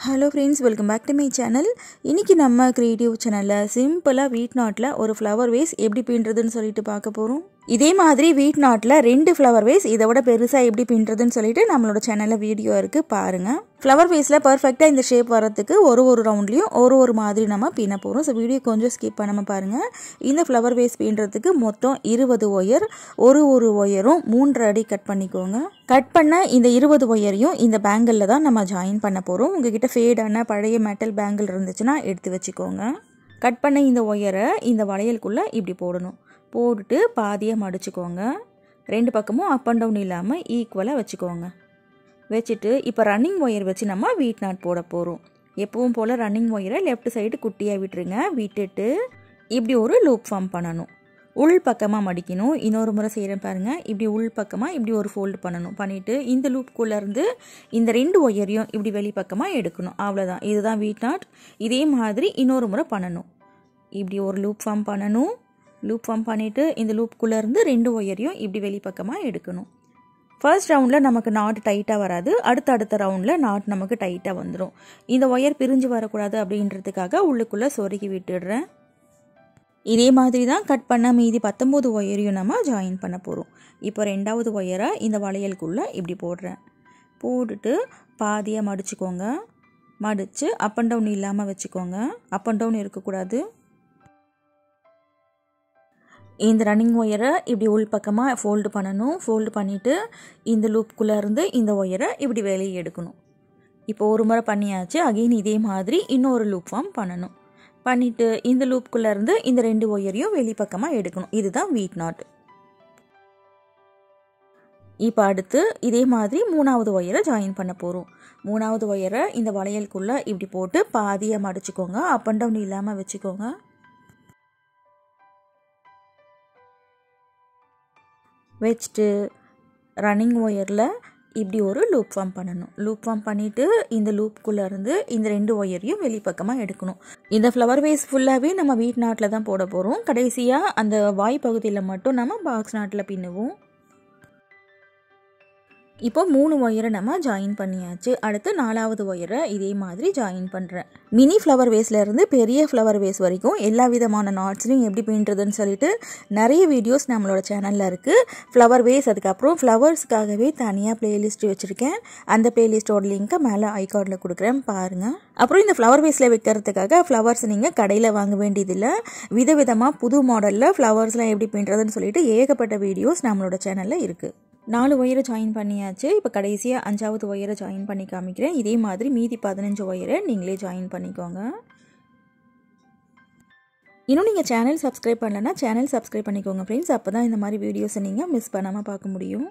hello friends welcome back to my channel இன்றைக்கி நம்ம creative சேனலில் சிம்பிளாக வீட் நாட்டில் ஒரு ஃப்ளவர் வேஸ் எப்படி பின்னுறதுன்னு சொல்லிட்டு பார்க்க போகிறோம் இதே மாதிரி வீட் நாட்டில் ரெண்டு ஃப்ளவர் வேஸ் இதை விட பெருசாக எப்படி பின்னுறதுன்னு சொல்லிட்டு நம்மளோட சேனலில் வீடியோ இருக்குது பாருங்கள் ஃப்ளவர் வேஸில் பர்ஃபெக்டாக இந்த ஷேப் வரதுக்கு ஒரு ஒரு ரவுண்ட்லேயும் ஒரு ஒரு மாதிரி நம்ம பின்ன போகிறோம் ஸோ வீடியோ கொஞ்சம் ஸ்கிப் பண்ணாமல் பாருங்கள் இந்த ஃப்ளவர் வேஸ் பின்னுறதுக்கு மொத்தம் இருபது ஒயர் ஒரு ஒரு ஒயரும் மூன்று அடி கட் பண்ணிக்கோங்க கட் பண்ண இந்த இருபது ஒயரையும் இந்த பேங்கிளில் தான் நம்ம ஜாயின் பண்ண போகிறோம் உங்ககிட்ட ஃபேடான பழைய மெட்டல் பேங்கிள் இருந்துச்சுன்னா எடுத்து வச்சுக்கோங்க கட் பண்ண இந்த ஒயரை இந்த வளையலுக்குள்ளே இப்படி போடணும் போட்டுட்டு பாதியாக மடிச்சுக்கோங்க ரெண்டு பக்கமும் அப் அண்ட் டவுன் இல்லாமல் ஈக்குவலாக வச்சுக்கோங்க வச்சுட்டு இப்போ ரன்னிங் ஒயர் வச்சு நம்ம வீட் நாட் போட போகிறோம் எப்பவும் போல் ரன்னிங் ஒயரை லெஃப்ட் சைடு குட்டியாக விட்டுருங்க விட்டுட்டு இப்படி ஒரு லூப் ஃபார்ம் பண்ணணும் உள் பக்கமாக மடிக்கணும் இன்னொரு முறை செய்கிறேன் பாருங்கள் இப்படி உள் பக்கமாக இப்படி ஒரு ஃபோல்டு பண்ணணும் பண்ணிவிட்டு இந்த லூப்புக்குள்ளேருந்து இந்த ரெண்டு ஒயரையும் இப்படி வெளி பக்கமாக எடுக்கணும் அவ்வளோதான் இதுதான் வீட் நாட் இதே மாதிரி இன்னொரு முறை பண்ணணும் இப்படி ஒரு லூப் ஃபார்ம் பண்ணணும் லூப் ஃபார்ம் பண்ணிவிட்டு இந்த லூப்புக்குள்ளேருந்து ரெண்டு ஒயரையும் இப்படி வெளி பக்கமாக எடுக்கணும் ஃபர்ஸ்ட் ரவுண்டில் நமக்கு நாட் டைட்டாக வராது அடுத்த அடுத்த ரவுண்டில் நாட் நமக்கு டைட்டாக வந்துடும் இந்த ஒயர் பிரிஞ்சு வரக்கூடாது அப்படின்றதுக்காக உள்ளுக்குள்ளே சொருகி விட்டுடுறேன் இதே மாதிரி தான் கட் பண்ண மீதி பத்தொம்போது ஒயரையும் நம்ம ஜாயின் பண்ண போகிறோம் இப்போ ரெண்டாவது ஒயரை இந்த வளையலுக்குள்ளே இப்படி போடுறேன் போட்டுட்டு பாதியாக மடிச்சுக்கோங்க மடித்து அப் அண்ட் டவுன் இல்லாமல் வச்சுக்கோங்க அப் அண்ட் டவுன் இருக்கக்கூடாது இந்த ரன்னிங் ஒயரை இப்படி உள் பக்கமாக ஃபோல்டு பண்ணணும் ஃபோல்டு பண்ணிவிட்டு இந்த லூப்புக்குள்ளே இருந்து இந்த ஒயரை இப்படி வெளியே எடுக்கணும் இப்போ ஒரு முறை பண்ணியாச்சு அகெயின் இதே மாதிரி இன்னொரு லூப் ஃபார்ம் பண்ணணும் பண்ணிவிட்டு இந்த லூப்புக்குள்ளே இருந்து இந்த ரெண்டு ஒயரையும் வெளி பக்கமாக எடுக்கணும் இதுதான் வீட் நாட் இப்போ அடுத்து இதே மாதிரி மூணாவது ஒயரை ஜாயின் பண்ண போகிறோம் மூணாவது ஒயரை இந்த வளையலுக்குள்ளே இப்படி போட்டு பாதியாக மடிச்சுக்கோங்க அப் அண்ட் டவுன் இல்லாமல் வச்சுக்கோங்க வச்சுட்டு ரன்னிங் ஒயரில் இப்படி ஒரு லூப் ஃபார்ம் பண்ணணும் லூப் ஃபார்ம் பண்ணிவிட்டு இந்த லூப்புக்குள்ளே இருந்து இந்த ரெண்டு ஒயரையும் வெளிப்பக்கமாக எடுக்கணும் இந்த ஃப்ளவர் வேஸ் ஃபுல்லாகவே நம்ம வீட் நாட்டில் தான் போட போகிறோம் கடைசியாக அந்த வாய் பகுதியில் மட்டும் நம்ம பாக்ஸ் நாட்டில் பின்னுவோம் இப்போ மூணு ஒயரை நம்ம ஜாயின் பண்ணியாச்சு அடுத்து நாலாவது ஒயரை இதே மாதிரி ஜாயின் பண்ணுறேன் மினி ஃப்ளவர் வேஸ்லேருந்து பெரிய ஃப்ளவர் வேஸ் வரைக்கும் எல்லா விதமான நாட்ஸ்லையும் எப்படி பின்னுறதுன்னு சொல்லிட்டு நிறைய வீடியோஸ் நம்மளோட சேனலில் இருக்குது ஃப்ளவர் வேஸ் அதுக்கப்புறம் ஃப்ளவர்ஸ்க்காகவே தனியாக பிளேலிஸ்ட் வச்சுருக்கேன் அந்த பிளேலிஸ்ட்டோட லிங்க்கை மேலே ஐகார்டில் கொடுக்குறேன் பாருங்கள் அப்புறம் இந்த ஃப்ளவர் வேஸில் வைக்கிறதுக்காக ஃப்ளவர்ஸ் நீங்கள் கடையில் வாங்க வேண்டியதில்லை விதவிதமாக புது மாடலில் ஃப்ளவர்ஸ்லாம் எப்படி பின்னுறதுன்னு சொல்லிட்டு ஏகப்பட்ட வீடியோஸ் நம்மளோட சேனலில் இருக்குது நாலு ஒயரை ஜாயின் பண்ணியாச்சு இப்போ கடைசியாக அஞ்சாவது ஒயரை ஜாயின் பண்ணி காமிக்கிறேன் இதே மாதிரி மீதி பதினஞ்சு ஒயரை நீங்களே ஜாயின் பண்ணிக்கோங்க இன்னும் நீங்கள் சேனல் சப்ஸ்கிரைப் பண்ணலன்னா சேனல் சப்ஸ்கிரைப் பண்ணிக்கோங்க ஃப்ரெண்ட்ஸ் அப்போ தான் இந்த மாதிரி வீடியோஸை நீங்கள் மிஸ் பண்ணாமல் பார்க்க முடியும்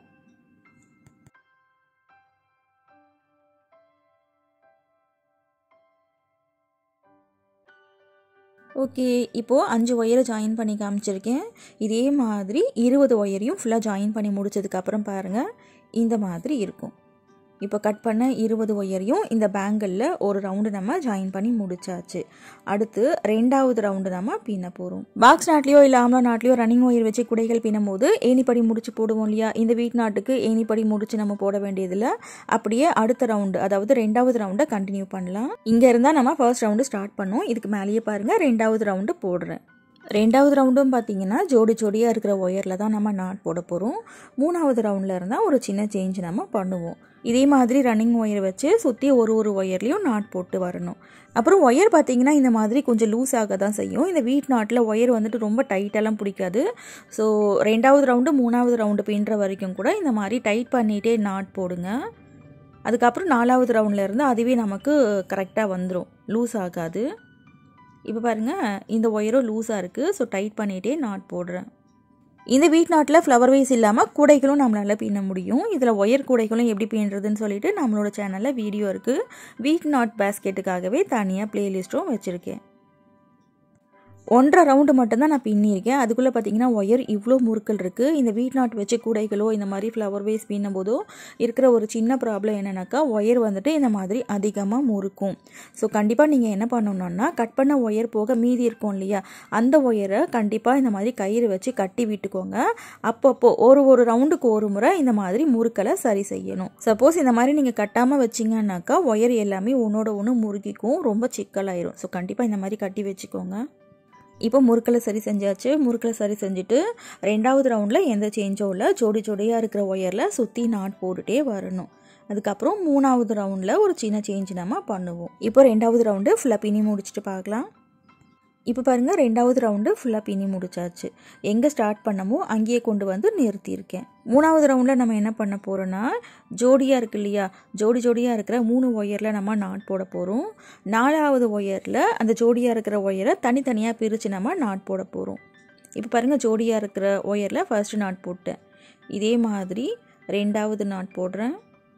ஓகே இப்போது அஞ்சு ஒயரை ஜாயின் பண்ணி காமிச்சிருக்கேன் இதே மாதிரி இருபது ஒயரையும் ஃபுல்லாக ஜாயின் பண்ணி முடிச்சதுக்கப்புறம் பாருங்கள் இந்த மாதிரி இருக்கும் இப்போ கட் பண்ண இருபது ஒயரையும் இந்த பேங்கிளில் ஒரு ரவுண்டு நம்ம ஜாயின் பண்ணி முடிச்சாச்சு அடுத்து ரெண்டாவது ரவுண்டு நம்ம பின்ன போகிறோம் பாக்ஸ் நாட்லேயோ இல்லை ஆம்லா நாட்லேயோ ரன்னிங் ஒயர் வச்சு குடைகள் பின்னும் போது ஏணிப்படி முடிச்சு போடுவோம் இல்லையா இந்த வீட் நாட்டுக்கு ஏணிப்படி முடிச்சு நம்ம போட வேண்டியதில்லை அப்படியே அடுத்த ரவுண்டு அதாவது ரெண்டாவது ரவுண்டை கண்டினியூ பண்ணலாம் இங்கே இருந்தால் நம்ம ஃபர்ஸ்ட் ரவுண்டு ஸ்டார்ட் பண்ணோம் இதுக்கு மேலேயே பாருங்கள் ரெண்டாவது ரவுண்டு போடுறேன் ரெண்டாவது ரவுண்டும் பார்த்தீங்கன்னா ஜோடி ஜோடியாக இருக்கிற ஒயரில் தான் நம்ம நாட் போட போகிறோம் மூணாவது ரவுண்டில் இருந்தால் ஒரு சின்ன சேஞ்ச் நம்ம பண்ணுவோம் இதே மாதிரி ரன்னிங் ஒயர் வச்சு சுற்றி ஒரு ஒரு ஒயர்லேயும் நாட் போட்டு வரணும் அப்புறம் ஒயர் பார்த்தீங்கன்னா இந்த மாதிரி கொஞ்சம் லூஸ் ஆக தான் செய்யும் இந்த வீட் நாட்டில் ஒயர் வந்துட்டு ரொம்ப டைட்டெல்லாம் பிடிக்காது ஸோ ரெண்டாவது ரவுண்டு மூணாவது ரவுண்டு பின்னுற வரைக்கும் கூட இந்த மாதிரி டைட் பண்ணிகிட்டே நாட் போடுங்க அதுக்கப்புறம் நாலாவது ரவுண்டில் இருந்து அதுவே நமக்கு கரெக்டாக வந்துடும் லூஸ் ஆகாது இப்போ பாருங்கள் இந்த ஒயரும் லூஸாக இருக்குது ஸோ டைட் பண்ணிகிட்டே நாட் போடுறேன் இந்த வீட் நாட்டில் ஃப்ளவர் வைஸ் இல்லாமல் கூடைகளும் நம்மளால் பின்ன முடியும் இதில் ஒயர் கூடைகளும் எப்படி பின்னுறதுன்னு சொல்லிட்டு நம்மளோட சேனலில் வீடியோ இருக்குது வீட் நாட் பேஸ்கெட்டுக்காகவே தனியாக ப்ளேலிஸ்ட்டும் வச்சுருக்கேன் ஒன்றரை ரவுண்டு மட்டும்தான் நான் பின்னியிருக்கேன் அதுக்குள்ளே பார்த்தீங்கன்னா ஒயர் இவ்வளோ முறுக்கள் இருக்குது இந்த வீட் நாட் வச்சு கூடைகளோ இந்த மாதிரி ஃப்ளவர் வேஸ் பின்னும் போதோ இருக்கிற ஒரு சின்ன ப்ராப்ளம் என்னென்னாக்கா ஒயர் வந்துட்டு இந்த மாதிரி அதிகமாக முறுக்கும் ஸோ கண்டிப்பாக நீங்கள் என்ன பண்ணணும்னா கட் பண்ண ஒயர் போக மீதி இருக்கும் இல்லையா அந்த ஒயரை கண்டிப்பாக இந்த மாதிரி கயிறு வச்சு கட்டி விட்டுக்கோங்க அப்பப்போ ஒரு ஒரு ரவுண்டுக்கு ஒரு முறை இந்த மாதிரி முறுக்களை சரி செய்யணும் சப்போஸ் இந்த மாதிரி நீங்கள் கட்டாமல் வச்சிங்கன்னாக்கா ஒயர் எல்லாமே ஒன்றோட ஒன்று முறுக்கிக்கும் ரொம்ப சிக்கலாயிரும் ஸோ கண்டிப்பாக இந்த மாதிரி கட்டி வச்சுக்கோங்க இப்போ முறுக்களை சரி செஞ்சாச்சு முறுக்களை சரி செஞ்சுட்டு ரெண்டாவது ரவுண்டில் எந்த சேஞ்சும் இல்லை ஜோடி ஜோடியாக இருக்கிற ஒயரில் சுற்றி நாட் போட்டுகிட்டே வரணும் அதுக்கப்புறம் மூணாவது ரவுண்டில் ஒரு சின்ன சேஞ்ச் நம்ம பண்ணுவோம் இப்போ ரெண்டாவது ரவுண்டு ஃபுல்லாக பின்னி முடிச்சுட்டு பார்க்கலாம் இப்போ பாருங்கள் ரெண்டாவது ரவுண்டு ஃபுல்லாக பின்னி முடிச்சாச்சு எங்கே ஸ்டார்ட் பண்ணமோ அங்கேயே கொண்டு வந்து நிறுத்தியிருக்கேன் மூணாவது ரவுண்டில் நம்ம என்ன பண்ண போகிறோன்னா ஜோடியாக இருக்கு இல்லையா ஜோடி ஜோடியாக இருக்கிற மூணு ஒயரில் நம்ம நாட் போட போகிறோம் நாலாவது ஒயரில் அந்த ஜோடியாக இருக்கிற ஒயரை தனித்தனியாக பிரித்து நம்ம நாட் போட போகிறோம் இப்போ பாருங்கள் ஜோடியாக இருக்கிற ஒயரில் ஃபர்ஸ்ட் நாட் போட்டேன் இதே மாதிரி ரெண்டாவது நாட் போடுறேன்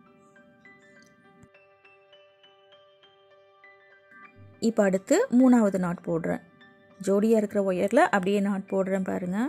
இப்போ அடுத்து மூணாவது நாட் போடுறேன் ஜோடியாக இருக்கிற ஒயரில் அப்படியே நாட் போடுறேன் பாருங்கள்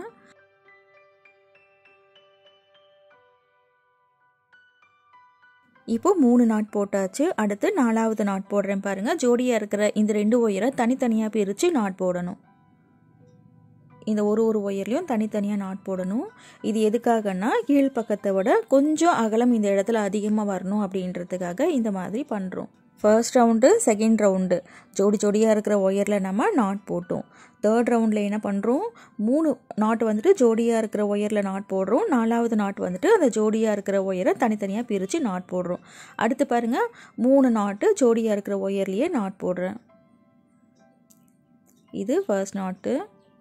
இப்போ மூணு நாட் போட்டாச்சு அடுத்து நாலாவது நாட் போடுறேன் பாருங்கள் ஜோடியாக இருக்கிற இந்த ரெண்டு ஒயரை தனித்தனியாக பிரித்து நாட் போடணும் இந்த ஒரு ஒரு ஒயர்லையும் தனித்தனியாக நாட் போடணும் இது எதுக்காகன்னா கீழ் பக்கத்தை விட கொஞ்சம் அகலம் இந்த இடத்துல அதிகமாக வரணும் அப்படின்றதுக்காக இந்த மாதிரி பண்ணுறோம் ஃபர்ஸ்ட் ரவுண்டு செகண்ட் ரவுண்டு ஜோடி ஜோடியாக இருக்கிற ஒயரில் நம்ம நாட் போட்டோம் தேர்ட் ரவுண்டில் என்ன பண்ணுறோம் மூணு நாட் வந்துட்டு ஜோடியாக இருக்கிற ஒயரில் நாட் போடுறோம் நாலாவது நாட் வந்துட்டு அந்த ஜோடியாக இருக்கிற ஒயரை தனித்தனியாக பிரித்து நாட் போடுறோம் அடுத்து பாருங்கள் மூணு நாட்டு ஜோடியாக இருக்கிற ஒயர்லேயே நாட் போடுறேன் இது ஃபர்ஸ்ட் நாட்டு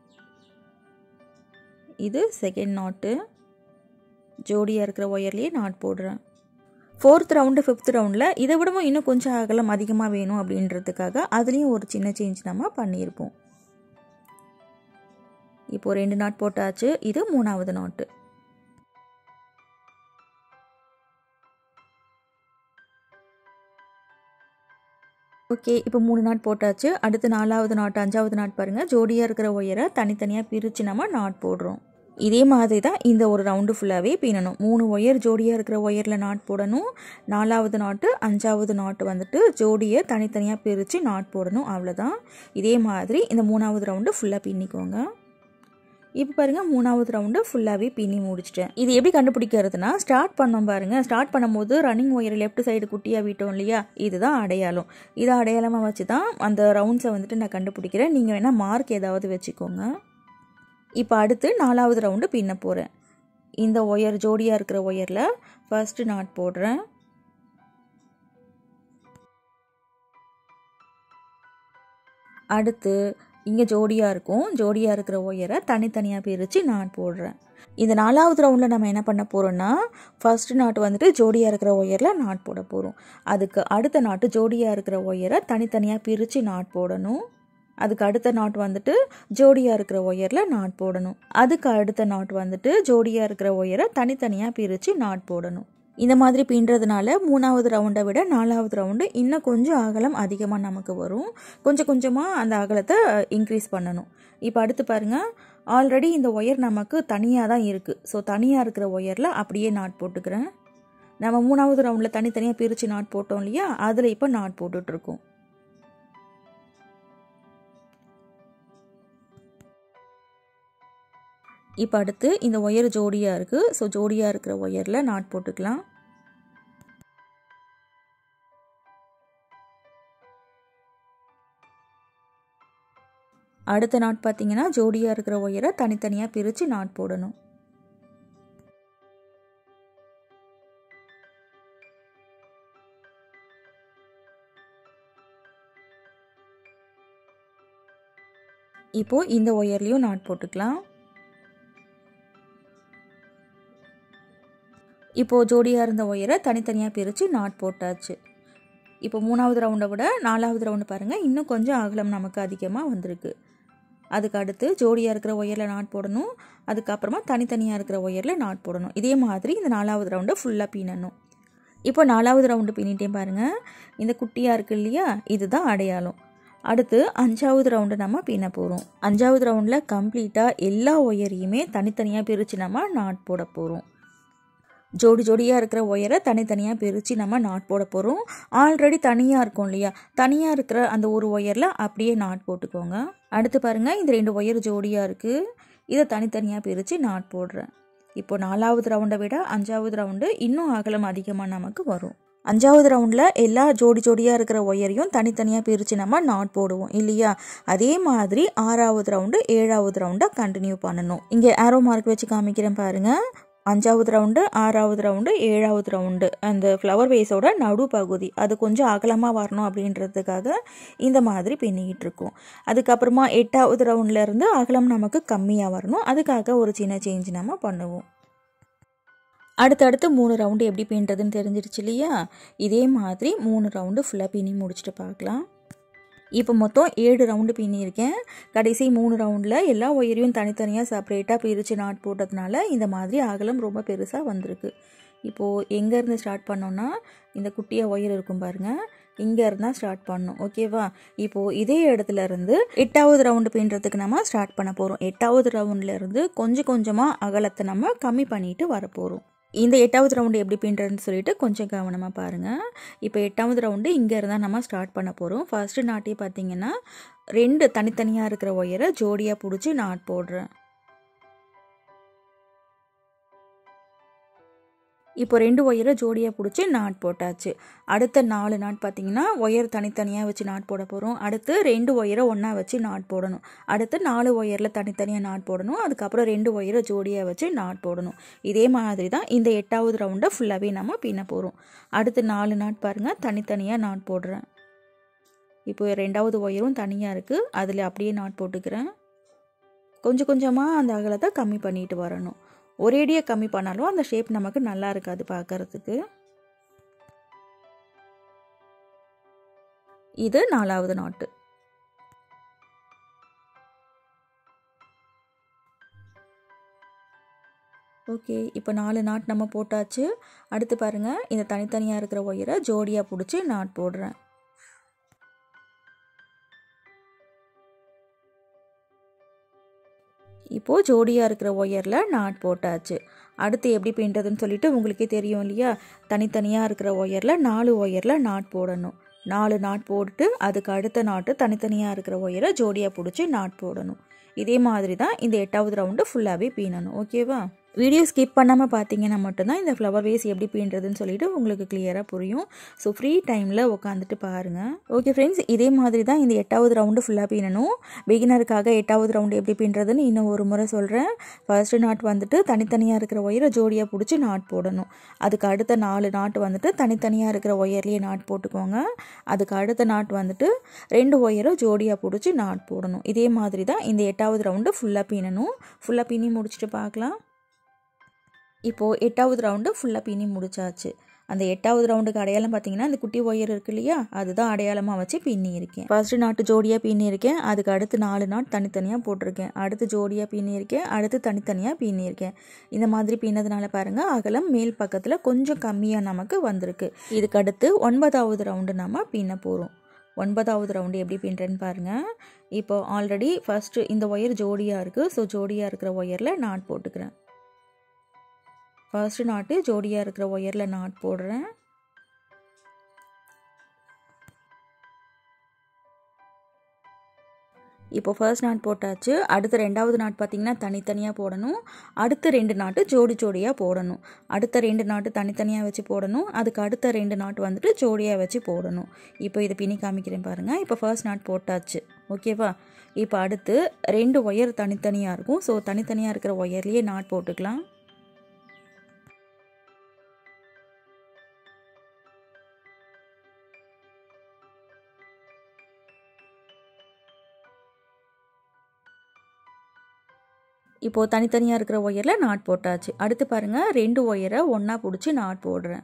இது செகண்ட் நாட்டு ஜோடியாக இருக்கிற ஒயர்லேயே நாட் போடுறேன் ஃபோர்த் ரவுண்டு ஃபிஃப்த் ரவுண்டில் இதை விடவும் இன்னும் கொஞ்சம் அகலம் அதிகமாக வேணும் அப்படின்றதுக்காக அதுலேயும் ஒரு சின்ன சேஞ்ச் நம்ம பண்ணியிருப்போம் இப்போ ரெண்டு நாட் போட்டாச்சு இது மூணாவது நாட்டு ஓகே இப்போ மூணு நாட் போட்டாச்சு அடுத்து நாலாவது நாட் அஞ்சாவது நாட் பாருங்கள் ஜோடியாக இருக்கிற ஒயரை தனித்தனியாக பிரித்து நம்ம நாட் போடுறோம் இதே மாதிரி தான் இந்த ஒரு ரவுண்டு ஃபுல்லாகவே பின்னணும் மூணு ஒயர் ஜோடியாக இருக்கிற ஒயரில் நாட் போடணும் நாலாவது நாட்டு அஞ்சாவது நாட்டு வந்துட்டு ஜோடியை தனித்தனியாக பிரித்து நாட் போடணும் அவ்வளோதான் இதே மாதிரி இந்த மூணாவது ரவுண்டு ஃபுல்லாக பின்னிக்கோங்க இப்போ பாருங்கள் மூணாவது ரவுண்டு ஃபுல்லாகவே பின்னி முடிச்சிட்டேன் இது எப்படி கண்டுபிடிக்கிறதுனா ஸ்டார்ட் பண்ணோம் பாருங்கள் ஸ்டார்ட் பண்ணும்போது ரன்னிங் ஒயர் லெஃப்ட் சைடு குட்டியாக விட்டோம் இல்லையா இதுதான் அடையாளம் இதை அடையாளமாக வச்சு தான் அந்த ரவுண்ட்ஸை வந்துட்டு நான் கண்டுபிடிக்கிறேன் நீங்கள் வேணால் மார்க் ஏதாவது வச்சுக்கோங்க இப்போ அடுத்து நாலாவது ரவுண்டு பின்ன போகிறேன் இந்த ஒயர் ஜோடியாக இருக்கிற ஒயரில் ஃபர்ஸ்ட்டு நாட் போடுறேன் அடுத்து இங்கே ஜோடியாக இருக்கும் ஜோடியாக இருக்கிற ஒயரை தனித்தனியாக பிரித்து நாட் போடுறேன் இந்த நாலாவது ரவுண்டில் நம்ம என்ன பண்ண போகிறோம்னா ஃபர்ஸ்ட் நாட்டு வந்துட்டு ஜோடியாக இருக்கிற ஒயரில் நாட் போட போகிறோம் அதுக்கு அடுத்த நாட்டு ஜோடியாக இருக்கிற ஒயரை தனித்தனியாக பிரித்து நாட் போடணும் அதுக்கு அடுத்த நாட் வந்துட்டு ஜோடியாக இருக்கிற ஒயரில் நாட் போடணும் அதுக்கு அடுத்த நாட் வந்துட்டு ஜோடியாக இருக்கிற ஒயரை தனித்தனியாக பிரித்து நாட் போடணும் இந்த மாதிரி பின்றதுனால மூணாவது ரவுண்டை விட நாலாவது ரவுண்டு இன்னும் கொஞ்சம் அகலம் அதிகமாக நமக்கு வரும் கொஞ்சம் கொஞ்சமாக அந்த அகலத்தை இன்க்ரீஸ் பண்ணணும் இப்போ அடுத்து பாருங்கள் ஆல்ரெடி இந்த ஒயர் நமக்கு தனியாக தான் இருக்குது ஸோ தனியாக இருக்கிற ஒயரில் அப்படியே நாட் போட்டுக்கிறேன் நம்ம மூணாவது ரவுண்டில் தனித்தனியாக பிரித்து நாட் போட்டோம் இல்லையா அதில் இப்போ நாட் போட்டுட்ருக்கோம் இப்போ அடுத்து இந்த ஒயர் ஜோடியாக இருக்குது ஸோ ஜோடியாக இருக்கிற ஒயரில் நாட் போட்டுக்கலாம் அடுத்த நாட் பார்த்தீங்கன்னா ஜோடியாக இருக்கிற ஒயரை தனித்தனியாக பிரித்து நாட் போடணும் இப்போது இந்த ஒயர்லேயும் நாட் போட்டுக்கலாம் இப்போது ஜோடியாக இருந்த ஒயரை தனித்தனியாக பிரித்து நாட் போட்டாச்சு இப்போ மூணாவது ரவுண்டை விட நாலாவது ரவுண்டு பாருங்கள் இன்னும் கொஞ்சம் அகலம் நமக்கு அதிகமாக வந்திருக்கு அதுக்கு அடுத்து ஜோடியாக இருக்கிற ஒயரில் நாட் போடணும் அதுக்கப்புறமா தனித்தனியாக இருக்கிற ஒயரில் நாட் போடணும் இதே மாதிரி இந்த நாலாவது ரவுண்டை ஃபுல்லாக பின்னணும் இப்போ நாலாவது ரவுண்டு பின்னிட்டே பாருங்கள் இந்த குட்டியாக இருக்குது இல்லையா இதுதான் அடையாளம் அடுத்து அஞ்சாவது ரவுண்டு நம்ம பின்ன போகிறோம் அஞ்சாவது ரவுண்டில் கம்ப்ளீட்டாக எல்லா ஒயரையுமே தனித்தனியாக பிரித்து நம்ம நாட் போட போகிறோம் ஜோடி ஜோடியாக இருக்கிற ஒயரை தனித்தனியாக பிரித்து நம்ம நாட் போட போகிறோம் ஆல்ரெடி தனியாக இருக்கும் இல்லையா தனியாக இருக்கிற அந்த ஒரு ஒயரில் அப்படியே நாட் போட்டுக்கோங்க அடுத்து பாருங்கள் இந்த ரெண்டு ஒயர் ஜோடியாக இருக்குது இதை தனித்தனியாக பிரித்து நாட் போடுறேன் இப்போ நாலாவது ரவுண்டை விட அஞ்சாவது ரவுண்டு இன்னும் அகலம் அதிகமாக நமக்கு வரும் அஞ்சாவது ரவுண்டில் எல்லா ஜோடி ஜோடியாக இருக்கிற ஒயரையும் தனித்தனியாக பிரித்து நம்ம நாட் போடுவோம் இல்லையா அதே மாதிரி ஆறாவது ரவுண்டு ஏழாவது ரவுண்டை கண்டினியூ பண்ணணும் இங்கே ஆரோ மார்க் வச்சு காமிக்கிறேன் பாருங்கள் அஞ்சாவது ரவுண்டு ஆறாவது ரவுண்டு ஏழாவது ரவுண்டு அந்த ஃப்ளவர் வேஸோட நடு பகுதி அது கொஞ்சம் அகலமாக வரணும் அப்படின்றதுக்காக இந்த மாதிரி பின்னிக்கிட்டு இருக்கோம் அதுக்கப்புறமா எட்டாவது ரவுண்ட்லேருந்து அகலம் நமக்கு கம்மியாக வரணும் அதுக்காக ஒரு சின்ன சேஞ்ச் நம்ம பண்ணுவோம் அடுத்தடுத்து மூணு ரவுண்டு எப்படி பின்னுறதுன்னு தெரிஞ்சிருச்சு இல்லையா இதே மாதிரி மூணு ரவுண்டு ஃபுல்லாக பின்னி முடிச்சுட்டு பார்க்கலாம் இப்போ மொத்தம் ஏழு ரவுண்டு பின்னியிருக்கேன் கடைசி மூணு ரவுண்டில் எல்லா ஒயரையும் தனித்தனியாக செப்பரேட்டாக பிரித்து நாட் போட்டதுனால இந்த மாதிரி அகலம் ரொம்ப பெருசாக வந்திருக்கு இப்போது எங்கேருந்து ஸ்டார்ட் பண்ணோன்னா இந்த குட்டியாக ஒயர் இருக்கும் பாருங்கள் இங்கே இருந்தால் ஸ்டார்ட் பண்ணணும் ஓகேவா இப்போது இதே இடத்துல இருந்து எட்டாவது ரவுண்டு பின்னுறதுக்கு நம்ம ஸ்டார்ட் பண்ண போகிறோம் எட்டாவது ரவுண்ட்லேருந்து கொஞ்சம் கொஞ்சமாக அகலத்தை நம்ம கம்மி பண்ணிட்டு வர போகிறோம் இந்த எட்டாவது ரவுண்டு எப்படி பின்னுறதுன்னு சொல்லிட்டு கொஞ்சம் கவனமாக பாருங்கள் இப்போ எட்டாவது ரவுண்டு இங்கே இருந்தால் நம்ம ஸ்டார்ட் பண்ண போகிறோம் ஃபர்ஸ்ட்டு நாட்டே பார்த்தீங்கன்னா ரெண்டு தனித்தனியாக இருக்கிற ஒயரை ஜோடியாக பிடிச்சி நாட் போடுறேன் இப்போ ரெண்டு ஒயரை ஜோடியாக பிடிச்சி நாட் போட்டாச்சு அடுத்த நாலு நாட் பார்த்தீங்கன்னா ஒயர் தனித்தனியாக வச்சு நாட் போட போகிறோம் அடுத்து ரெண்டு ஒயரை ஒன்றா வச்சு நாட் போடணும் அடுத்து நாலு ஒயரில் தனித்தனியாக நாட் போடணும் அதுக்கப்புறம் ரெண்டு ஒயரை ஜோடியாக வச்சு நாட் போடணும் இதே மாதிரி தான் இந்த எட்டாவது ரவுண்டை ஃபுல்லாகவே நம்ம பின்ன போகிறோம் அடுத்து நாலு நாட் பாருங்கள் தனித்தனியாக நாட் போடுறேன் இப்போ ரெண்டாவது ஒயரும் தனியாக இருக்குது அதில் அப்படியே நாட் போட்டுக்கிறேன் கொஞ்சம் கொஞ்சமாக அந்த அகலத்தை கம்மி பண்ணிட்டு வரணும் ஒரேடியாக கம்மி பண்ணாலும் அந்த ஷேப் நமக்கு நல்லா இருக்காது பார்க்கறதுக்கு இது நாலாவது நாட்டு ஓகே இப்போ நாலு நாட் நம்ம போட்டாச்சு அடுத்து பாருங்கள் இந்த தனித்தனியாக இருக்கிற ஒயரை ஜோடியாக பிடிச்சி நாட் போடுறேன் இப்போது ஜோடியாக இருக்கிற ஒயரில் நாட் போட்டாச்சு அடுத்து எப்படி பின்னுறதுன்னு சொல்லிட்டு உங்களுக்கே தெரியும் இல்லையா தனித்தனியாக இருக்கிற ஒயரில் நாலு ஒயரில் நாட் போடணும் நாலு நாட் போட்டுட்டு அதுக்கு அடுத்த நாட்டு தனித்தனியாக இருக்கிற ஒயரை ஜோடியாக பிடிச்சி நாட் போடணும் இதே மாதிரி தான் இந்த எட்டாவது ரவுண்டு ஃபுல்லாகவே பீனணும் ஓகேவா வீடியோ ஸ்கிப் பண்ணாமல் பார்த்தீங்கன்னா மட்டும்தான் இந்த ஃப்ளவர் வேஸ் எப்படி பீன்றதுன்னு சொல்லிட்டு உங்களுக்கு கிளியராக புரியும் ஸோ ஃப்ரீ டைமில் உட்காந்துட்டு பாருங்கள் ஓகே ஃப்ரெண்ட்ஸ் இதே மாதிரி தான் இந்த எட்டாவது ரவுண்டு ஃபுல்லாக பீனணும் பிகினருக்காக எட்டாவது ரவுண்டு எப்படி பீன்றதுன்னு இன்னும் ஒரு முறை சொல்கிறேன் ஃபர்ஸ்ட் நாட் வந்துட்டு தனித்தனியாக இருக்கிற ஒயரை ஜோடியாக பிடிச்சி நாட் போடணும் அதுக்கு அடுத்த நாலு நாட்டு வந்துட்டு தனித்தனியாக இருக்கிற ஒயர்லேயே நாட் போட்டுக்கோங்க அதுக்கு அடுத்த நாட் வந்துட்டு ரெண்டு ஒயரை ஜோடியாக பிடிச்சி நாட் போடணும் இதே மாதிரி தான் இந்த எட்டாவது ரவுண்டு ஃபுல்லாக பீனணும் ஃபுல்லாக பின்னி முடிச்சுட்டு பார்க்கலாம் இப்போது எட்டாவது ரவுண்டு ஃபுல்லாக பின்னி முடிச்சாச்சு அந்த எட்டாவது ரவுண்டுக்கு அடையாளம் பார்த்தீங்கன்னா அந்த குட்டி ஒயர் இருக்கு இல்லையா அதுதான் அடையாளமாக வச்சு பின்னி இருக்கேன் ஃபர்ஸ்ட் நாட்டு ஜோடியாக பின்னி இருக்கேன் அதுக்கு அடுத்து நாலு நாட் தனித்தனியாக போட்டிருக்கேன் அடுத்து ஜோடியாக பின்னி இருக்கேன் அடுத்து தனித்தனியாக பின்னி இருக்கேன் இந்த மாதிரி பின்னதுனால பாருங்கள் அகலம் மேல் பக்கத்தில் கொஞ்சம் கம்மியாக நமக்கு வந்திருக்கு இதுக்கு அடுத்து ஒன்பதாவது ரவுண்டு நம்ம பின்ன போகிறோம் ஒன்பதாவது ரவுண்டு எப்படி பின்னுறேன்னு பாருங்கள் இப்போ ஆல்ரெடி ஃபஸ்ட்டு இந்த ஒயர் ஜோடியாக இருக்குது ஸோ ஜோடியாக இருக்கிற ஒயரில் நாட் போட்டுக்கிறேன் ஃபர்ஸ்ட் நாட்டு ஜோடியாக இருக்கிற ஒயரில் நாட் போடுறேன் இப்போ ஃபர்ஸ்ட் நாட் போட்டாச்சு அடுத்த ரெண்டாவது நாட் பார்த்திங்கன்னா தனித்தனியாக போடணும் அடுத்த ரெண்டு நாட்டு ஜோடி ஜோடியாக போடணும் அடுத்த ரெண்டு நாட்டு தனித்தனியாக வச்சு போடணும் அதுக்கு அடுத்த ரெண்டு நாட்டு வந்துட்டு ஜோடியாக வச்சு போடணும் இப்போ இதை பின்னி காமிக்கிறேன் பாருங்கள் இப்போ ஃபர்ஸ்ட் நாட் போட்டாச்சு ஓகேவா இப்போ அடுத்து ரெண்டு ஒயர் தனித்தனியாக இருக்கும் ஸோ தனித்தனியாக இருக்கிற ஒயர்லேயே நாட் போட்டுக்கலாம் இப்போது தனித்தனியாக இருக்கிற ஒயரில் நாட் போட்டாச்சு அடுத்து பாருங்கள் ரெண்டு ஒயரை ஒன்றா பிடிச்சி நாட் போடுறேன்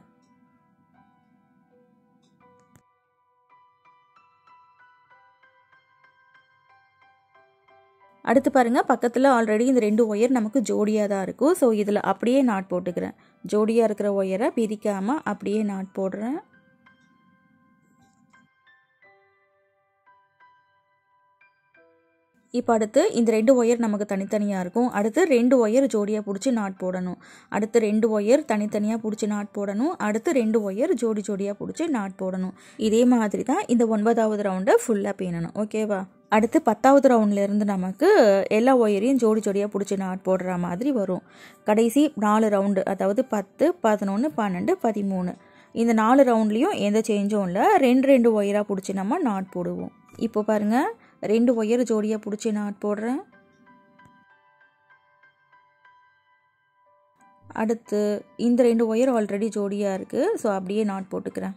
அடுத்து பாருங்கள் பக்கத்தில் ஆல்ரெடி இந்த ரெண்டு ஒயர் நமக்கு ஜோடியாக தான் இருக்கும் ஸோ இதில் அப்படியே நாட் போட்டுக்கிறேன் ஜோடியாக இருக்கிற ஒயரை பிரிக்காமல் அப்படியே நாட் போடுறேன் இப்போ அடுத்து இந்த ரெண்டு ஒயர் நமக்கு தனித்தனியாக இருக்கும் அடுத்து ரெண்டு ஒயர் ஜோடியாக பிடிச்சி நாட் போடணும் அடுத்து ரெண்டு ஒயர் தனித்தனியாக பிடிச்சி நாட் போடணும் அடுத்து ரெண்டு ஒயர் ஜோடி ஜோடியாக பிடிச்சி நாட் போடணும் இதே மாதிரி தான் இந்த ஒன்பதாவது ரவுண்டை ஃபுல்லாக பேணணும் ஓகேவா அடுத்து பத்தாவது ரவுண்ட்லேருந்து நமக்கு எல்லா ஒயரையும் ஜோடி ஜோடியாக பிடிச்சி நாட் போடுற மாதிரி வரும் கடைசி நாலு ரவுண்டு அதாவது பத்து பதினொன்று பன்னெண்டு பதிமூணு இந்த நாலு ரவுண்ட்லேயும் எந்த சேஞ்சும் இல்லை ரெண்டு ரெண்டு ஒயராக பிடிச்சி நம்ம நாட் போடுவோம் இப்போ பாருங்கள் ரெண்டு ஒயர் ஜோடியாக பிடிச்சி நாட் போடுறேன் அடுத்து இந்த ரெண்டு ஒயர் ஆல்ரெடி ஜோடியாக இருக்குது ஸோ அப்படியே நாட் போட்டுக்கிறேன்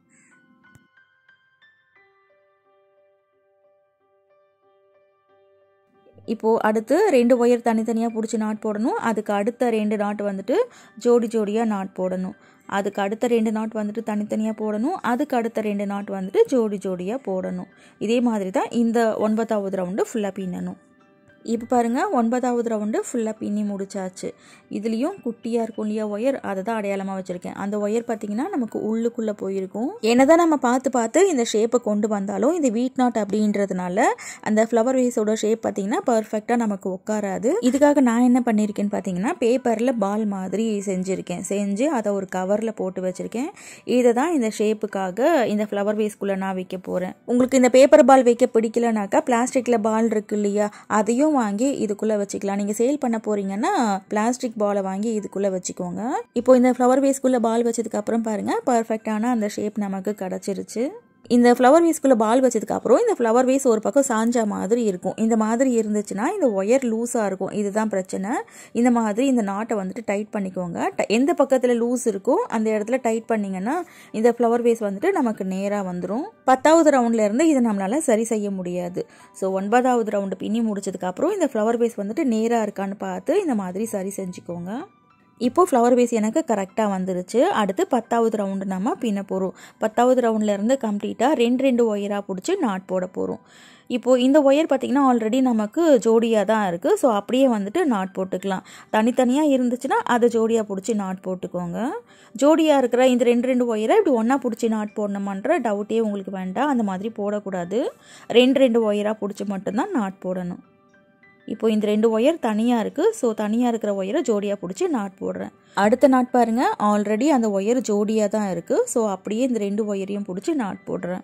இப்போது அடுத்து ரெண்டு ஒயர் தனித்தனியாக பிடிச்சி நாட் போடணும் அதுக்கு அடுத்த ரெண்டு நாட் வந்துட்டு ஜோடி ஜோடியாக நாட் போடணும் அதுக்கு அடுத்த ரெண்டு நாட் வந்துட்டு தனித்தனியாக போடணும் அதுக்கு அடுத்த ரெண்டு நாட் வந்துட்டு ஜோடி ஜோடியாக போடணும் இதே மாதிரி தான் இந்த ஒன்பதாவது ரவுண்டு ஃபுல்லாக பின்னணும் இப்போ பாருங்கள் ஒன்பதாவது ரவுண்டு ஃபுல்லாக பின்னி முடிச்சாச்சு இதுலேயும் குட்டியாக இருக்கும் இல்லையா ஒயர் அதை தான் அடையாளமாக வச்சுருக்கேன் அந்த ஒயர் பார்த்திங்கன்னா நமக்கு உள்ளுக்குள்ளே போயிருக்கும் என்னதான் நம்ம பார்த்து பார்த்து இந்த ஷேப்பை கொண்டு வந்தாலும் இந்த வீட் நாட் அப்படின்றதுனால அந்த ஃப்ளவர் வேஸோட ஷேப் பார்த்திங்கன்னா பர்ஃபெக்டாக நமக்கு உட்காராது இதுக்காக நான் என்ன பண்ணியிருக்கேன்னு பார்த்தீங்கன்னா பேப்பரில் பால் மாதிரி செஞ்சுருக்கேன் செஞ்சு அதை ஒரு கவரில் போட்டு வச்சுருக்கேன் இதை தான் இந்த ஷேப்புக்காக இந்த ஃப்ளவர் வேஸ்க்குள்ளே நான் வைக்க போகிறேன் உங்களுக்கு இந்த பேப்பர் பால் வைக்க பிடிக்கலனாக்கா பிளாஸ்டிக்கில் பால் இருக்கு இல்லையா அதையும் வாங்கி இதுக்குள்ளே வச்சுக்கலாம் நீங்கள் சேல் பண்ண போகிறீங்கன்னா பிளாஸ்டிக் பாலை வாங்கி இதுக்குள்ளே வச்சுக்கோங்க இப்போ இந்த ஃப்ளவர் வேஸ்க்குள்ளே பால் வச்சதுக்கப்புறம் பாருங்கள் பர்ஃபெக்டான அந்த ஷேப் நமக்கு கிடச்சிருச்சு இந்த ஃப்ளவர் வேஸ்க்குள்ளே பால் வச்சதுக்கப்புறம் இந்த ஃப்ளவர் வேஸ் ஒரு பக்கம் சாஞ்சா மாதிரி இருக்கும் இந்த மாதிரி இருந்துச்சுன்னா இந்த ஒயர் லூஸாக இருக்கும் இதுதான் பிரச்சனை இந்த மாதிரி இந்த நாட்டை வந்துட்டு டைட் பண்ணிக்கோங்க ட- எந்த பக்கத்தில் லூஸ் இருக்கோ அந்த இடத்துல டைட் பண்ணிங்கன்னா இந்த ஃப்ளவர் வேஸ் வந்துட்டு நமக்கு நேராக வந்துடும் பத்தாவது ரவுண்ட்ல இருந்து இதை நம்மளால் சரி செய்ய முடியாது ஸோ ஒன்பதாவது ரவுண்டு பின்னி முடிச்சதுக்கப்புறம் இந்த ஃப்ளவர் வேஸ் வந்துட்டு நேராக இருக்கான்னு பார்த்து இந்த மாதிரி சரி செஞ்சுக்கோங்க இப்போ ஃப்ளவர் வேஸ் எனக்கு கரெக்டாக வந்துருச்சு அடுத்து பத்தாவது ரவுண்டு நம்ம பின்ன போகிறோம் பத்தாவது ரவுண்ட்லேருந்து கம்ப்ளீட்டாக ரெண்டு ரெண்டு ஒயராக பிடிச்சி நாட் போட போகிறோம் இப்போது இந்த ஒயர் பார்த்திங்கன்னா ஆல்ரெடி நமக்கு ஜோடியாக தான் இருக்குது ஸோ அப்படியே வந்துட்டு நாட் போட்டுக்கலாம் தனித்தனியாக இருந்துச்சுன்னா அதை ஜோடியாக பிடிச்சி நாட் போட்டுக்கோங்க ஜோடியாக இருக்கிற இந்த ரெண்டு ரெண்டு ஒயரை இப்படி ஒன்றா பிடிச்சி நாட் போடணுமான்ற டவுட்டே உங்களுக்கு வேண்டாம் அந்த மாதிரி போடக்கூடாது ரெண்டு ரெண்டு ஒயராக பிடிச்சி மட்டும்தான் நாட் போடணும் இப்போ இந்த ரெண்டு ஒயர் தனியாக இருக்குது ஸோ தனியாக இருக்கிற ஒயரை ஜோடியாக பிடிச்சி நாட் போடுறேன் அடுத்த நாட் பாருங்கள் ஆல்ரெடி அந்த ஒயர் ஜோடியாக தான் இருக்குது ஸோ அப்படியே இந்த ரெண்டு ஒயரையும் பிடிச்சி நாட் போடுறேன்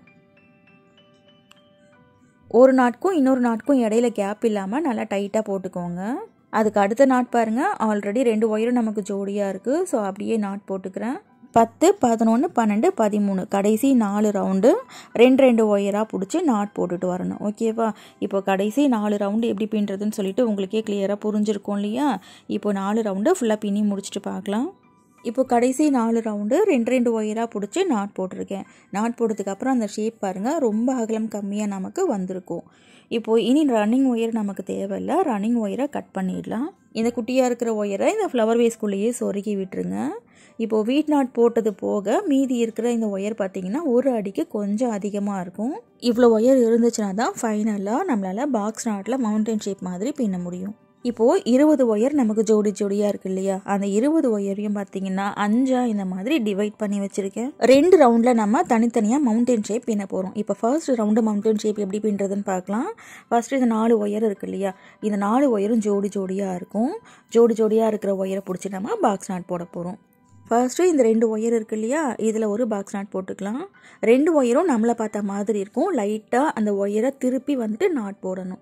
ஒரு நாட்க்கும் இன்னொரு நாட்க்கும் இடையில கேப் இல்லாமல் நல்லா டைட்டாக போட்டுக்கோங்க அதுக்கு அடுத்த நாட் பாருங்கள் ஆல்ரெடி ரெண்டு ஒயரும் நமக்கு ஜோடியாக இருக்குது ஸோ அப்படியே நாட் போட்டுக்கிறேன் பத்து பதினொன்று பன்னெண்டு பதிமூணு கடைசி நாலு ரவுண்டு ரெண்டு ரெண்டு ஒயராக பிடிச்சி நாட் போட்டுட்டு வரணும் ஓகேவா இப்போ கடைசி நாலு ரவுண்டு எப்படி பின்னுறதுன்னு சொல்லிட்டு உங்களுக்கே கிளியராக புரிஞ்சிருக்கும் இல்லையா இப்போ நாலு ரவுண்டு ஃபுல்லாக பின்னி முடிச்சுட்டு பார்க்கலாம் இப்போ கடைசி நாலு ரவுண்டு ரெண்டு ரெண்டு ஒயராக பிடிச்சி நாட் போட்டிருக்கேன் நாட் போட்டதுக்கப்புறம் அந்த ஷேப் பாருங்கள் ரொம்ப அகலம் கம்மியாக நமக்கு வந்திருக்கும் இப்போது இனி ரன்னிங் ஒயர் நமக்கு தேவையில்லை ரன்னிங் ஒயரை கட் பண்ணிடலாம் இந்த குட்டியாக இருக்கிற ஒயரை இந்த ஃப்ளவர் வேஸ்க்குள்ளேயே சொருகி விட்டுருங்க இப்போது வீட் நாட் போட்டது போக மீதி இருக்கிற இந்த ஒயர் பார்த்தீங்கன்னா ஒரு அடிக்கு கொஞ்சம் அதிகமாக இருக்கும் இவ்வளோ ஒயர் இருந்துச்சுன்னா தான் ஃபைனலாக நம்மளால் பாக்ஸ் நாட்டில் மவுண்டன் ஷேப் மாதிரி பின்ன முடியும் இப்போது இருபது ஒயர் நமக்கு ஜோடி ஜோடியாக இருக்கு இல்லையா அந்த இருபது ஒயரையும் பார்த்தீங்கன்னா அஞ்சா இந்த மாதிரி டிவைட் பண்ணி வச்சுருக்கேன் ரெண்டு ரவுண்டில் நம்ம தனித்தனியாக மவுண்டன் ஷேப் பின்ன போகிறோம் இப்போ ஃபர்ஸ்ட் ரவுண்டு மவுண்டன் ஷேப் எப்படி பின்னுறதுன்னு பார்க்கலாம் ஃபர்ஸ்ட் இந்த நாலு ஒயர் இருக்கு இல்லையா இந்த நாலு ஒயரும் ஜோடி ஜோடியாக இருக்கும் ஜோடி ஜோடியாக இருக்கிற ஒயரை பிடிச்சி நம்ம பாக்ஸ் நாட் போட போகிறோம் ஃபர்ஸ்ட்டு இந்த ரெண்டு ஒயர் இருக்கு இல்லையா இதில் ஒரு பாக்ஸ் நாட் போட்டுக்கலாம் ரெண்டு ஒயரும் நம்மளை பார்த்த மாதிரி இருக்கும் லைட்டாக அந்த ஒயரை திருப்பி வந்துட்டு நாட் போடணும்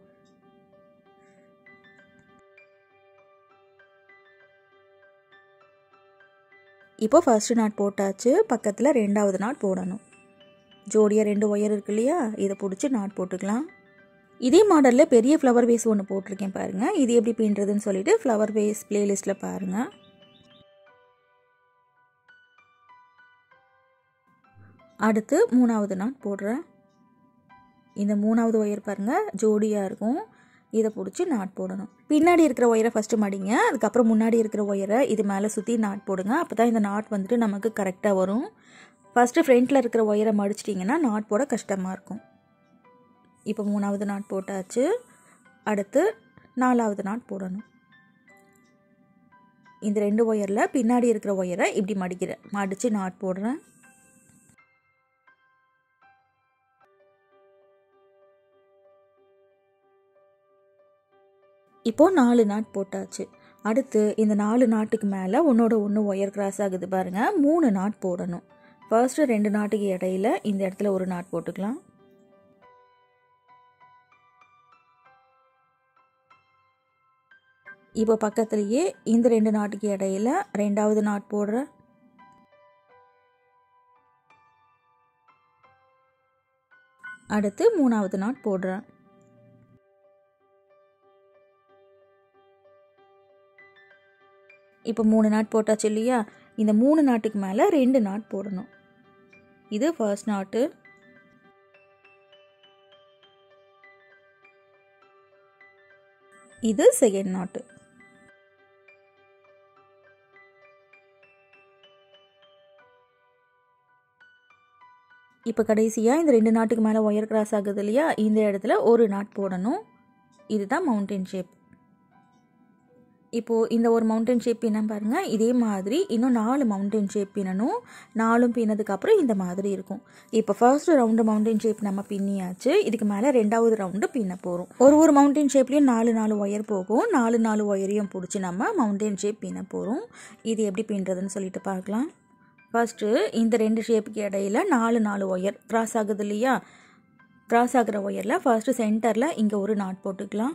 இப்போ ஃபர்ஸ்ட் நாட் போட்டாச்சு பக்கத்தில் ரெண்டாவது நாட் போடணும் ஜோடியாக ரெண்டு ஒயர் இருக்கு இல்லையா இதை பிடிச்சி நாட் போட்டுக்கலாம் இதே மாடலில் பெரிய ஃப்ளவர் வேஸ் ஒன்று போட்டிருக்கேன் பாருங்கள் இது எப்படி பின்னுறதுன்னு சொல்லிட்டு ஃப்ளவர் வேஸ் பிளேலிஸ்ட்டில் பாருங்கள் அடுத்து மூணாவது நாட் போடுறேன் இந்த மூணாவது ஒயர் பாருங்கள் ஜோடியாக இருக்கும் இதை பிடிச்சி நாட் போடணும் பின்னாடி இருக்கிற ஒயரை ஃபஸ்ட்டு மடிங்க அதுக்கப்புறம் முன்னாடி இருக்கிற ஒயரை இது மேலே சுற்றி நாட் போடுங்க அப்போ தான் இந்த நாட் வந்துட்டு நமக்கு கரெக்டாக வரும் ஃபஸ்ட்டு ஃப்ரண்ட்டில் இருக்கிற ஒயரை மடிச்சிட்டிங்கன்னா நாட் போட கஷ்டமாக இருக்கும் இப்போ மூணாவது நாட் போட்டாச்சு அடுத்து நாலாவது நாட் போடணும் இந்த ரெண்டு ஒயரில் பின்னாடி இருக்கிற ஒயரை இப்படி மடிக்கிறேன் மடித்து நாட் போடுறேன் இப்போது நாலு நாட் போட்டாச்சு அடுத்து இந்த நாலு நாட்டுக்கு மேலே ஒன்றோட ஒன்று ஒயர் கிராஸ் ஆகுது பாருங்கள் மூணு நாட் போடணும் ஃபர்ஸ்ட்டு ரெண்டு நாட்டுக்கு இடையில இந்த இடத்துல ஒரு நாட் போட்டுக்கலாம் இப்போ பக்கத்துலேயே இந்த ரெண்டு நாட்டுக்கு இடையில ரெண்டாவது நாட் போடுறேன் அடுத்து மூணாவது நாட் போடுறேன் இப்போ மூணு நாட் போட்டாச்சு இல்லையா இந்த மூணு நாட்டுக்கு மேலே ரெண்டு நாட் போடணும் இது ஃபர்ஸ்ட் நாட்டு இது செகண்ட் நாட்டு இப்போ கடைசியாக இந்த ரெண்டு நாட்டுக்கு மேலே ஒயர் கிராஸ் ஆகுது இல்லையா இந்த இடத்துல ஒரு நாட் போடணும் இதுதான் மவுண்டன் ஷேப் இப்போது இந்த ஒரு மவுண்டன் ஷேப் பின்ன பாருங்கள் இதே மாதிரி இன்னும் நாலு மவுண்டன் ஷேப் பின்னணும் நாலும் பின்னதுக்கப்புறம் இந்த மாதிரி இருக்கும் இப்போ ஃபர்ஸ்ட் ரவுண்டு மவுண்டன் ஷேப் நம்ம பின்னியாச்சு இதுக்கு மேலே ரெண்டாவது ரவுண்டு பின்ன போகிறோம் ஒரு ஒரு மவுண்டன் ஷேப்லேயும் நாலு நாலு ஒயர் போகும் நாலு நாலு ஒயரையும் பிடிச்சி நம்ம மவுண்டன் ஷேப் பின்ன போகிறோம் இது எப்படி பின்னுறதுன்னு சொல்லிட்டு பார்க்கலாம் ஃபஸ்ட்டு இந்த ரெண்டு ஷேப்புக்கு இடையில நாலு நாலு ஒயர் க்ராஸ் ஆகுது இல்லையா க்ராஸ் ஆகிற ஒயரில் ஃபர்ஸ்ட்டு சென்டரில் இங்கே ஒரு நாட் போட்டுக்கலாம்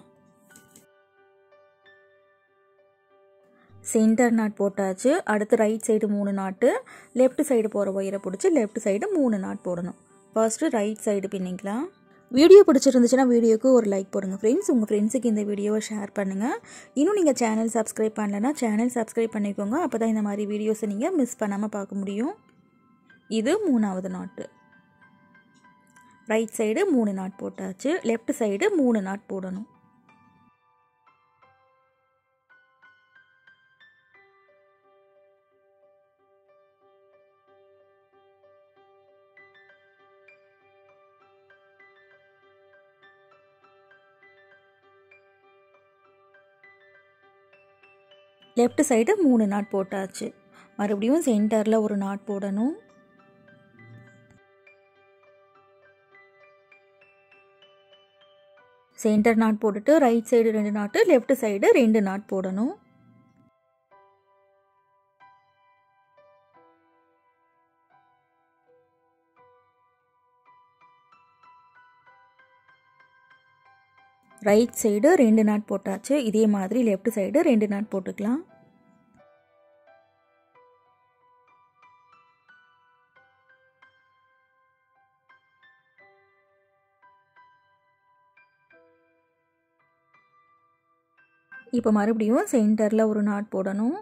சென்டர் நாட் போட்டாச்சு அடுத்து ரைட் சைடு மூணு நாட்டு லெஃப்ட் சைடு போகிற ஒயரை பிடிச்சி லெஃப்ட் சைடு மூணு நாட் போடணும் ஃபர்ஸ்ட்டு ரைட் சைடு பின்னிக்கலாம் வீடியோ பிடிச்சிருந்துச்சுன்னா வீடியோக்கு ஒரு லைக் போடுங்க ஃப்ரெண்ட்ஸ் உங்கள் ஃப்ரெண்ட்ஸுக்கு இந்த வீடியோவை ஷேர் பண்ணுங்கள் இன்னும் நீங்கள் சேனல் சப்ஸ்கிரைப் பண்ணலைன்னா சேனல் சப்ஸ்கிரைப் பண்ணிக்கோங்க அப்போ தான் இந்த மாதிரி வீடியோஸை நீங்கள் மிஸ் பண்ணாமல் பார்க்க முடியும் இது மூணாவது நாட்டு ரைட் சைடு மூணு நாட் போட்டாச்சு லெஃப்ட் சைடு மூணு நாட் போடணும் லெஃப்ட் சைடு மூணு நாட் போட்டாச்சு மறுபடியும் சென்டரில் ஒரு நாட் போடணும் சென்டர் நாட் போட்டுட்டு ரைட் சைடு ரெண்டு நாட்டு லெஃப்ட் சைடு ரெண்டு நாட் போடணும் ரைட் சைடு ரெண்டு நாட் போட்டாச்சு இதே மாதிரி லெஃப்ட் சைடு ரெண்டு நாட் போட்டுக்கலாம் இப்போ மறுபடியும் சென்டரில் ஒரு நாட் போடணும்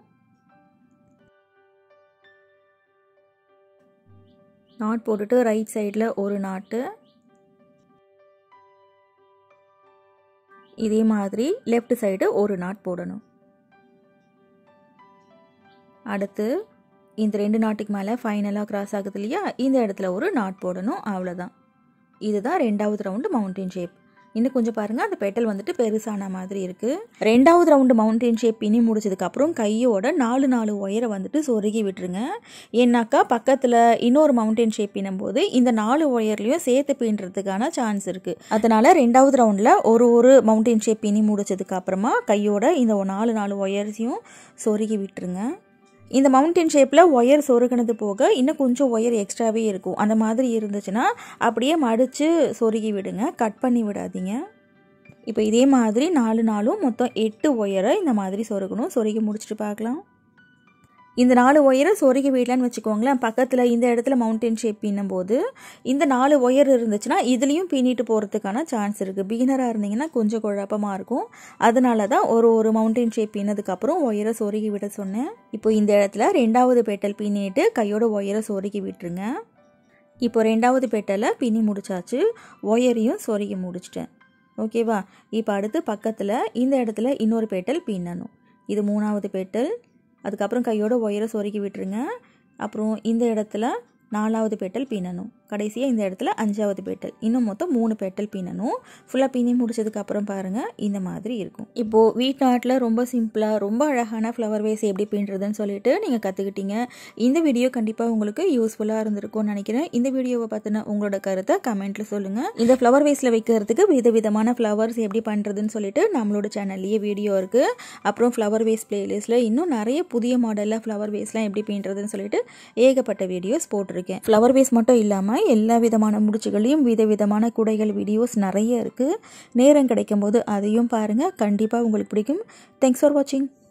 நாட் போட்டுட்டு ரைட் சைடில் ஒரு நாட்டு இதே மாதிரி லெஃப்ட் சைடு ஒரு நாட் போடணும் அடுத்து இந்த ரெண்டு நாட்டுக்கு மேலே ஃபைனலாக கிராஸ் ஆகுது இல்லையா இந்த இடத்துல ஒரு நாட் போடணும் அவ்வளோதான் இதுதான் ரெண்டாவது ரவுண்டு மவுண்டன் ஷேப் இன்னும் கொஞ்சம் பாருங்கள் அந்த பெட்டல் வந்துட்டு பெருசான மாதிரி இருக்குது ரெண்டாவது ரவுண்டு மவுண்டன் ஷேப் பின்னி முடிச்சதுக்கப்புறம் கையோட நாலு நாலு ஒயரை வந்துட்டு சொருகி விட்டுருங்க ஏன்னாக்கா பக்கத்தில் இன்னொரு மவுண்டன் ஷேப் பின்னும்போது இந்த நாலு ஒயர்லேயும் சேர்த்து பின்னுறதுக்கான சான்ஸ் இருக்குது அதனால் ரெண்டாவது ரவுண்டில் ஒரு ஒரு மவுண்டன் ஷேப் பின்னி முடிச்சதுக்கு அப்புறமா கையோட இந்த நாலு நாலு ஒயர்ஸையும் சொருகி விட்டுருங்க இந்த மவுண்டன் ஷேப்பில் ஒயர் சொருகினது போக இன்னும் கொஞ்சம் ஒயர் எக்ஸ்ட்ராவே இருக்கும் அந்த மாதிரி இருந்துச்சுன்னா அப்படியே மடித்து சொருகி விடுங்க கட் பண்ணி விடாதீங்க இப்போ இதே மாதிரி நாலு நாளும் மொத்தம் எட்டு ஒயரை இந்த மாதிரி சொருகணும் சொருகி முடிச்சுட்டு பார்க்கலாம் இந்த நாலு ஒயரை சொருகி விடலான்னு வச்சுக்கோங்களேன் பக்கத்தில் இந்த இடத்துல மவுண்டன் ஷேப் பின்னும்போது இந்த நாலு ஒயர் இருந்துச்சுன்னா இதுலேயும் பின்னிட்டு போகிறதுக்கான சான்ஸ் இருக்குது பிகினராக இருந்தீங்கன்னா கொஞ்சம் குழப்பமாக இருக்கும் அதனால தான் ஒரு ஒரு மவுண்டன் ஷேப் பின்னதுக்கப்புறம் ஒயரை சொருகி விட சொன்னேன் இப்போ இந்த இடத்துல ரெண்டாவது பெட்டல் பின்னிட்டு கையோட ஒயரை சொருகி விட்டுருங்க இப்போ ரெண்டாவது பெட்டலை பின்னி முடிச்சாச்சு ஒயரையும் சொருகி முடிச்சிட்டேன் ஓகேவா இப்போ அடுத்து பக்கத்தில் இந்த இடத்துல இன்னொரு பெட்டல் பின்னணும் இது மூணாவது பெட்டல் அதுக்கப்புறம் கையோட ஒயரை சொருகி விட்டுருங்க அப்புறம் இந்த இடத்துல நாலாவது பெட்டல் பின்னணும் கடைசியாக இந்த இடத்துல அஞ்சாவது பெட்டல் இன்னும் மொத்தம் மூணு பெட்டல் பின்னணும் ஃபுல்லாக பின்னி முடிச்சதுக்கப்புறம் பாருங்கள் இந்த மாதிரி இருக்கும் இப்போது வீட் நாட்டில் ரொம்ப சிம்பிளாக ரொம்ப அழகான ஃப்ளவர் வேஸ் எப்படி பின்னுறதுன்னு சொல்லிட்டு நீங்கள் கற்றுக்கிட்டீங்க இந்த வீடியோ கண்டிப்பாக உங்களுக்கு யூஸ்ஃபுல்லாக இருந்திருக்கும்னு நினைக்கிறேன் இந்த வீடியோவை பார்த்தினா உங்களோட கருத்தை கமெண்ட்டில் சொல்லுங்கள் இந்த ஃப்ளவர் வேஸில் வைக்கிறதுக்கு விதவிதமான ஃப்ளவர்ஸ் எப்படி பண்ணுறதுன்னு சொல்லிட்டு நம்மளோட சேனல்லையே வீடியோ இருக்குது அப்புறம் ஃப்ளவர் வேஸ் பிளேலிஸ்ட்டில் இன்னும் நிறைய புதிய மாடலில் ஃப்ளவர் வேஸ்லாம் எப்படி பின்னுறதுன்னு சொல்லிட்டு ஏகப்பட்ட வீடியோஸ் போட்டிருக்கேன் ஃப்ளவர் வேஸ் மட்டும் இல்லாமல் எல்லா விதமான முடிச்சுகளையும் விதவிதமான குடைகள் வீடியோஸ் நிறைய இருக்குது நேரம் கிடைக்கும் போது அதையும் பாருங்கள் கண்டிப்பாக உங்களுக்கு பிடிக்கும் தேங்க்ஸ் ஃபார் வாட்சிங்